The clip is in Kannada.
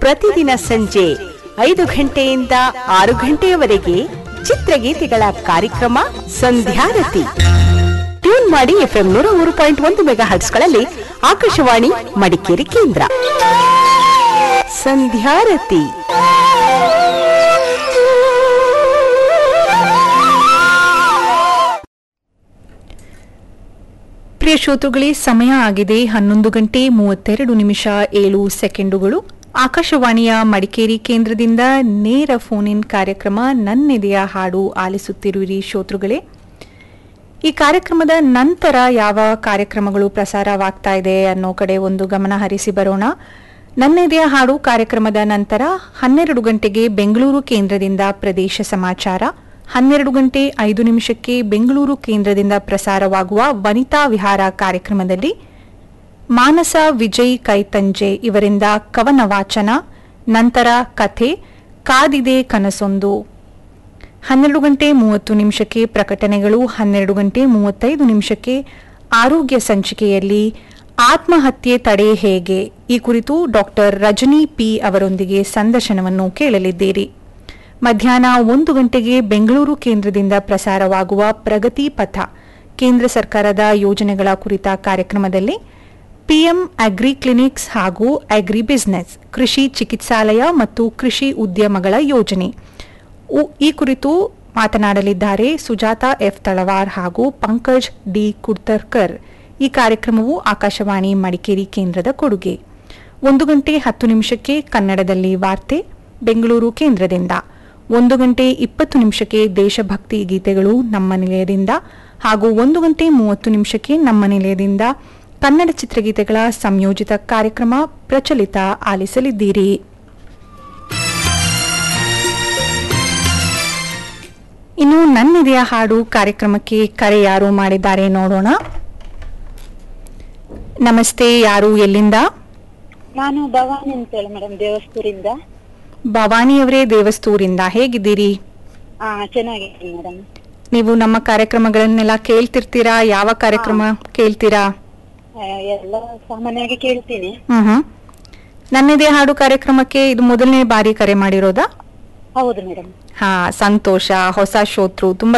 ಪ್ರತಿದಿನ ಸಂಜೆ ಐದು ಗಂಟೆಯಿಂದ ಆರು ಗಂಟೆಯವರೆಗೆ ಚಿತ್ರಗೀತೆಗಳ ಕಾರ್ಯಕ್ರಮ ಸಂಧ್ಯಾರತಿ ಟ್ಯೂನ್ ಮಾಡಿ ಎಫ್ಎಂ ನೂರ ಮೂರು ಪಾಯಿಂಟ್ ಒಂದು ಮೆಗಾ ಹರ್ಟ್ಸ್ಗಳಲ್ಲಿ ಆಕಾಶವಾಣಿ ಮಡಿಕೇರಿ ಕೇಂದ್ರ ಸಂಧ್ಯಾರತಿ ಪ್ರಿಯ ಶ್ರೋತೃಗಳೇ ಸಮಯ ಆಗಿದೆ ಹನ್ನೊಂದು ಗಂಟೆ ಮೂವತ್ತೆರಡು ನಿಮಿಷ ಏಳು ಸೆಕೆಂಡುಗಳು ಆಕಾಶವಾಣಿಯ ಮಡಿಕೇರಿ ಕೇಂದ್ರದಿಂದ ನೇರ ಫೋನ್ ಇನ್ ಕಾರ್ಯಕ್ರಮ ನನ್ನೆದೆಯ ಹಾಡು ಆಲಿಸುತ್ತಿರುವಿರಿ ಶ್ರೋತೃಗಳೇ ಈ ಕಾರ್ಯಕ್ರಮದ ನಂತರ ಯಾವ ಕಾರ್ಯಕ್ರಮಗಳು ಪ್ರಸಾರವಾಗ್ತಾ ಇದೆ ಅನ್ನೋ ಕಡೆ ಒಂದು ಗಮನ ಹರಿಸಿ ಬರೋಣ ನನ್ನೆದೆಯ ಹಾಡು ಕಾರ್ಯಕ್ರಮದ ನಂತರ ಹನ್ನೆರಡು ಗಂಟೆಗೆ ಬೆಂಗಳೂರು ಕೇಂದ್ರದಿಂದ ಪ್ರದೇಶ ಸಮಾಚಾರ ಹನ್ನೆರಡು ಗಂಟೆ ಐದು ನಿಮಿಷಕ್ಕೆ ಬೆಂಗಳೂರು ಕೇಂದ್ರದಿಂದ ಪ್ರಸಾರವಾಗುವ ವನಿತಾ ವಿಹಾರ ಕಾರ್ಯಕ್ರಮದಲ್ಲಿ ಮಾನಸ ವಿಜಯ್ ಕೈತಂಜೆ ಇವರಿಂದ ಕವನ ವಾಚನ ನಂತರ ಕಥೆ ಕಾದಿದೆ ಕನಸೊಂದು ಹನ್ನೆರಡು ಗಂಟೆ ಮೂವತ್ತು ನಿಮಿಷಕ್ಕೆ ಪ್ರಕಟಣೆಗಳು ಹನ್ನೆರಡು ಗಂಟೆ ಮೂವತ್ತೈದು ನಿಮಿಷಕ್ಕೆ ಆರೋಗ್ಯ ಸಂಚಿಕೆಯಲ್ಲಿ ಆತ್ಮಹತ್ಯೆ ತಡೆ ಹೇಗೆ ಈ ಕುರಿತು ಡಾಕ್ಟರ್ ರಜನಿ ಪಿ ಅವರೊಂದಿಗೆ ಸಂದರ್ಶನವನ್ನು ಕೇಳಲಿದ್ದೀರಿ ಮಧ್ಯಾಹ್ನ ಒಂದು ಗಂಟೆಗೆ ಬೆಂಗಳೂರು ಕೇಂದ್ರದಿಂದ ಪ್ರಸಾರವಾಗುವ ಪ್ರಗತಿ ಪಥ ಕೇಂದ್ರ ಸರ್ಕಾರದ ಯೋಜನೆಗಳ ಕುರಿತ ಕಾರ್ಯಕ್ರಮದಲ್ಲಿ ಪಿಎಂ ಅಗ್ರಿ ಕ್ಲಿನಿಕ್ಸ್ ಹಾಗೂ ಅಗ್ರಿ ಬಿಸಿನೆಸ್ ಕೃಷಿ ಚಿಕಿತ್ಸಾಲಯ ಮತ್ತು ಕೃಷಿ ಉದ್ಯಮಗಳ ಯೋಜನೆ ಉ- ಈ ಕುರಿತು ಮಾತನಾಡಲಿದ್ದಾರೆ ಸುಜಾತ ಎಫ್ ತಳವಾರ್ ಹಾಗೂ ಪಂಕಜ್ ಡಿ ಕುಡ್ತರ್ಕರ್ ಈ ಕಾರ್ಯಕ್ರಮವು ಆಕಾಶವಾಣಿ ಮಡಿಕೇರಿ ಕೇಂದ್ರದ ಕೊಡುಗೆ ಒಂದು ಗಂಟೆ ಹತ್ತು ನಿಮಿಷಕ್ಕೆ ಕನ್ನಡದಲ್ಲಿ ವಾರ್ತೆ ಬೆಂಗಳೂರು ಕೇಂದ್ರದಿಂದ ಒಂದು ಗಂಟೆ ಇಪ್ಪತ್ತು ನಿಮಿಷಕ್ಕೆ ದೇಶಭಕ್ತಿ ಗೀತೆಗಳು ನಮ್ಮ ನಿಲಯದಿಂದ ಹಾಗೂ ಒಂದು ಗಂಟೆ ಮೂವತ್ತು ನಿಮಿಷಕ್ಕೆ ನಮ್ಮ ನಿಲಯದಿಂದ ಕನ್ನಡ ಚಿತ್ರಗೀತೆಗಳ ಸಂಯೋಜಿತ ಕಾರ್ಯಕ್ರಮ ಪ್ರಚಲಿತ ಆಲಿಸಲಿದ್ದೀರಿ ಇನ್ನು ನನ್ನಿದೆಯ ಹಾಡು ಕಾರ್ಯಕ್ರಮಕ್ಕೆ ಕರೆ ಯಾರು ಮಾಡಿದ್ದಾರೆ ನೋಡೋಣ ನಮಸ್ತೆ ಯಾರು ಎಲ್ಲಿಂದ ನಾನು ಭವಾನಿ ಅಂತೇಳಿ ಮೇಡಮ್ ದೇವಸ್ಥೂರಿಂದ ಭವಾನಿಯವರೇ ದೇವಸ್ತೂರಿಂದ ಹೇಗಿದ್ದೀರಿ ಹಾ ಚೆನ್ನಾಗಿದ್ದೀನಿ ಮೇಡಮ್ ನೀವು ನಮ್ಮ ಕಾರ್ಯಕ್ರಮಗಳನ್ನೆಲ್ಲ ಕೇಳ್ತಿರ್ತೀರಾ ಯಾವ ಕಾರ್ಯಕ್ರಮ ಕೇಳ್ತೀರಾ ಎಲ್ಲ ಸಾಮಾನ್ಯವಾಗಿ ಕೇಳ್ತೀನಿ ಹ್ಮ್ ಹ್ಮ್ ನನ್ನಿದೆ ಹಾಡು ಕಾರ್ಯಕ್ರಮಕ್ಕೆ ಇದು ಮೊದಲನೇ ಬಾರಿ ಕರೆ ಮಾಡಿರೋದಾ ಹೌದು ಮೇಡಮ್ ಹಾ ಸಂತೋಷ ಹೊಸ ಶ್ರೋತೃ ತುಂಬಾ